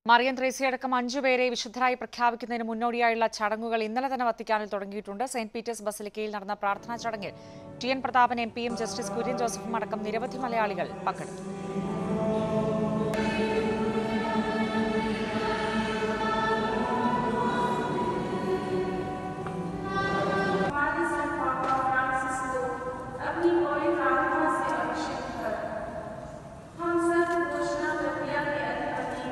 മറിയം ത്രേസ്യയടക്കം അഞ്ചുപേരെ വിശുദ്ധരായി പ്രഖ്യാപിക്കുന്നതിന് മുന്നോടിയായുള്ള ചടങ്ങുകൾ ഇന്നലെ തന്നെ വത്തിക്കാനിൽ തുടങ്ങിയിട്ടുണ്ട് സെന്റ് പീറ്റേഴ്സ് ബസിലിക്കയിൽ നടന്ന പ്രാർത്ഥനാ ചടങ്ങിൽ ടി എൻ പ്രതാപൻ എം പിയും ജസ്റ്റിസ് കുര്യൻ ജോസഫും അടക്കം നിരവധി മലയാളികൾ പങ്കെടുത്തു हमारे संत पापा फ्रांसिस को अपनी पवित्र आत्मा से अभिषेक कर हम सब घोषणा प्रक्रिया के अधिपति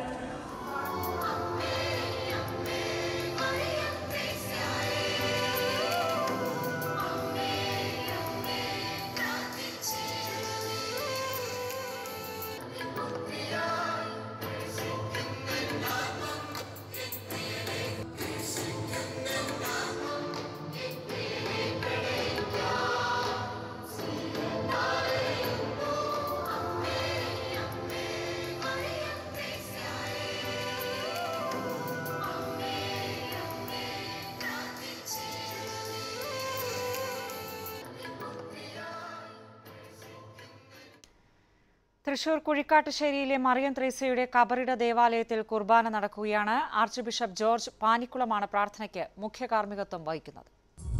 തൃശൂർ കുഴിക്കാട്ടുശ്ശേരിയിലെ മറിയം ത്രേസ്യയുടെ കബറിട ദേവാലയത്തിൽ കുർബാന നടക്കുകയാണ് ആർച്ച് ബിഷപ്പ് ജോർജ് പാനിക്കുളമാണ് പ്രാർത്ഥനയ്ക്ക് മുഖ്യ കാർമ്മികത്വം വഹിക്കുന്നത്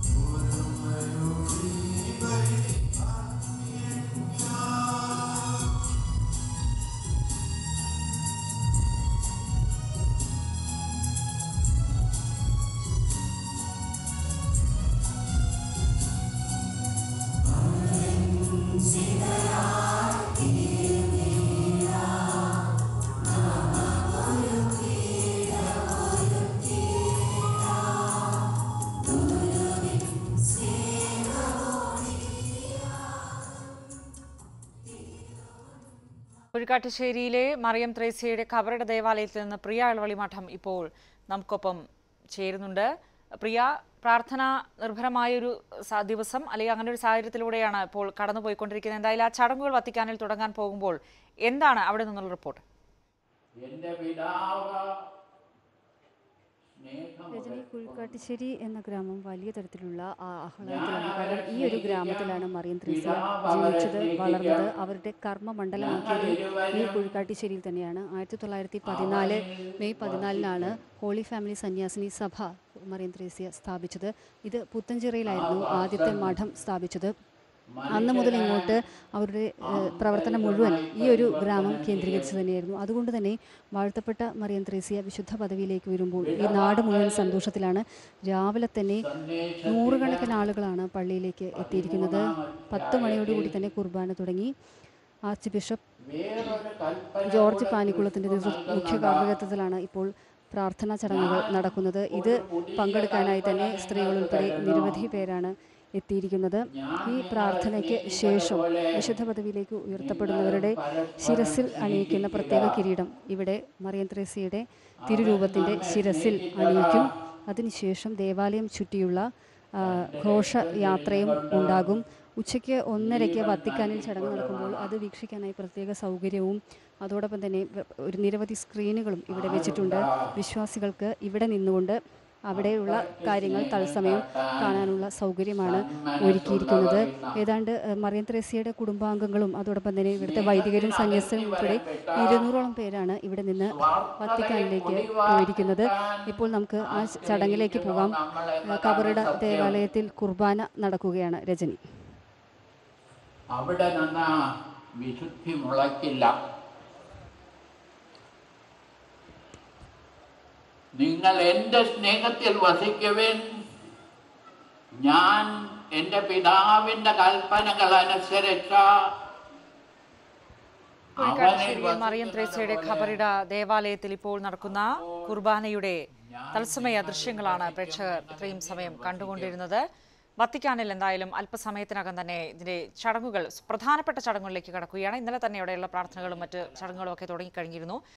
കുഴിക്കാട്ടുശ്ശേരിയിലെ മറിയം ത്രേസ്യയുടെ കബറിട ദേവാലയത്തിൽ നിന്ന് പ്രിയ ഇളവളി മഠം ഇപ്പോൾ നമുക്കൊപ്പം ചേരുന്നുണ്ട് പ്രിയ പ്രാർത്ഥന നിർഭരമായൊരു സ- ദിവസം അല്ലെങ്കിൽ അങ്ങനെ ഒരു സാഹചര്യത്തിലൂടെയാണ് ഇപ്പോൾ കടന്നുപോയിക്കൊണ്ടിരിക്കുന്നത് എന്തായാലും ആ ചടങ്ങുകൾ വത്തിക്കാനിൽ തുടങ്ങാൻ പോകുമ്പോൾ എന്താണ് അവിടെ നിന്നുള്ള റിപ്പോർട്ട് എന്റെ പിതാവ് സ്നേഹമുള്ള രജനി കുഴിക്കാട്ടുശ്ശേരി എന്ന ഗ്രാമം വലിയ തരത്തിലുള്ള ആ ആഹ്ലാദത്തിലാണ് കാരണം ഈ ഒരു ഗ്രാമത്തിലാണ് മറിയം ത്രേസ്യ ജീവിച്ചത് വളർന്നത് അവരുടെ കർമ്മമണ്ഡലമാക്കിയത് ഈ കുഴിക്കാട്ടുശ്ശേരിയിൽ തന്നെയാണ് ആയിരത്തി തൊള്ളായിരത്തി പതിനാല് മെയ് പതിനാലിനാണ് ഹോളി ഫാമിലി സന്യാസിനി സഭ മറിയം ത്രേസ്യ സ്ഥാപിച്ചത് ഇത് പുത്തഞ്ചിറയിലായിരുന്നു ആദ്യത്തെ മഠം സ്ഥാപിച്ചത് അന്ന് മുതൽ ഇങ്ങോട്ട് അവരുടെ ഏഹ്, പ്രവർത്തനം മുഴുവൻ ഈ ഒരു ഗ്രാമം കേന്ദ്രീകരിച്ച് തന്നെയായിരുന്നു അതുകൊണ്ട് തന്നെ വാഴ്ത്തപ്പെട്ട മറിയം ത്രേസ്യ വിശുദ്ധ പദവിയിലേക്ക് വരുമ്പോൾ ഈ നാട് മുഴുവൻ സന്തോഷത്തിലാണ് രാവിലെ തന്നെ നൂറുകണക്കിന് ആളുകളാണ് പള്ളിയിലേക്ക് എത്തിയിരിക്കുന്നത് പത്ത് മണിയോടുകൂടി തന്നെ കുർബാന തുടങ്ങി ആർച്ച് ബിഷപ്പ് വേറൊരു കൽപ്പന ജോർജ് പാനിക്കുളത്തിൻ്റെ നേതൃ- മുഖ്യ കാർമ്മികത്വത്തിലാണ് ഇപ്പോൾ പ്രാർത്ഥനാ ചടങ്ങുകൾ നടക്കുന്നത് ഇത് പങ്കെടുക്കാനായി തന്നെ സ്ത്രീകൾ ഉൾപ്പെടെ നിരവധി പേരാണ് എത്തിയിരിക്കുന്നത് ഈ പ്രാർത്ഥനയ്ക്ക് ശേഷം വിശുദ്ധ പദവിയിലേക്ക് ഉയർത്തപ്പെടുന്നവരുടെ ശിരസിൽ അണിയിക്കുന്ന പ്രത്യേക കിരീടം ഇവിടെ മറിയം ത്രേസ്യയുടെ തിരുരൂപത്തിൻ്റെ ശിരസിൽ അണിയിക്കും അതിനുശേഷം ദേവാലയം ചുറ്റിയുള്ള ആ, ഘോഷയാത്രയും ഉണ്ടാകും ഉച്ചയ്ക്ക് ഒന്നരയ്ക്ക് വത്തിക്കാനിൽ ചടങ്ങ് നടക്കുമ്പോൾ അത് വീക്ഷിക്കാനായി പ്രത്യേക സൗകര്യവും അതോടൊപ്പം തന്നെ വ- ഒരു നിരവധി സ്ക്രീനുകളും ഇവിടെ വെച്ചിട്ടുണ്ട് വിശ്വാസികൾക്ക് ഇവിടെ നിന്നുകൊണ്ട് അവിടെയുള്ള കാര്യങ്ങൾ തത്സമയം കാണാനുള്ള സൗകര്യമാണ് ഒരുക്കിയിരിക്കുന്നത് ഏതാണ്ട് ഏഹ്, മറിയം ത്രേസ്യയുടെ കുടുംബാംഗങ്ങളും അതോടൊപ്പം തന്നെ ഇവിടുത്തെ വൈദികരും സന്യസ്തരും ഉൾപ്പെടെ ഇരുന്നൂറോളം പേരാണ് ഇവിടെ നിന്ന് വത്തിക്കാനിലേക്ക് പോയിരിക്കുന്നത് ഇപ്പോൾ നമുക്ക് ആ ചടങ്ങിലേക്ക് പോകാം ഏഹ്, കബറിട ദേവാലയത്തിൽ കുർബാന നടക്കുകയാണ് രജനി അവിടെ നിന്ന് വിശുദ്ധി മുളയ്ക്കില്ല നിങ്ങൾ എൻ്റെ സ്നേഹത്തിൽ വസിക്കുവിൻ ഞാൻ എൻ്റെ പിതാവിൻ്റെ കൽപ്പനകൾ അനുസരിച്ച് അവനിൽ കുഴിക്കാട്ടുശ്ശേരിയിൽ മറിയം ത്രേസ്യയുടെ വസിക്കുന്നതുപോലെ ഖബറിട ദേവാലയത്തിൽ ഇപ്പോൾ നടക്കുന്ന കുർബാനയുടെ തത്സമയ ദൃശ്യങ്ങളാണ് പ്രേക്ഷകർ ഇത്രയും സമയം കണ്ടുകൊണ്ടിരുന്നത് വത്തിക്കാനിൽ എന്തായാലും അല്പസമയത്തിനകം തന്നെ ഇതിന്റെ ചടങ്ങുകൾ പ്രധാനപ്പെട്ട ചടങ്ങുകളിലേക്ക് കടക്കുകയാണ് ഇന്നലെ തന്നെ അവിടെയുള്ള പ്രാർത്ഥനകളും മറ്റ് ചടങ്ങുകളും ഒക്കെ തുടങ്ങിക്കഴിഞ്ഞിരുന്നു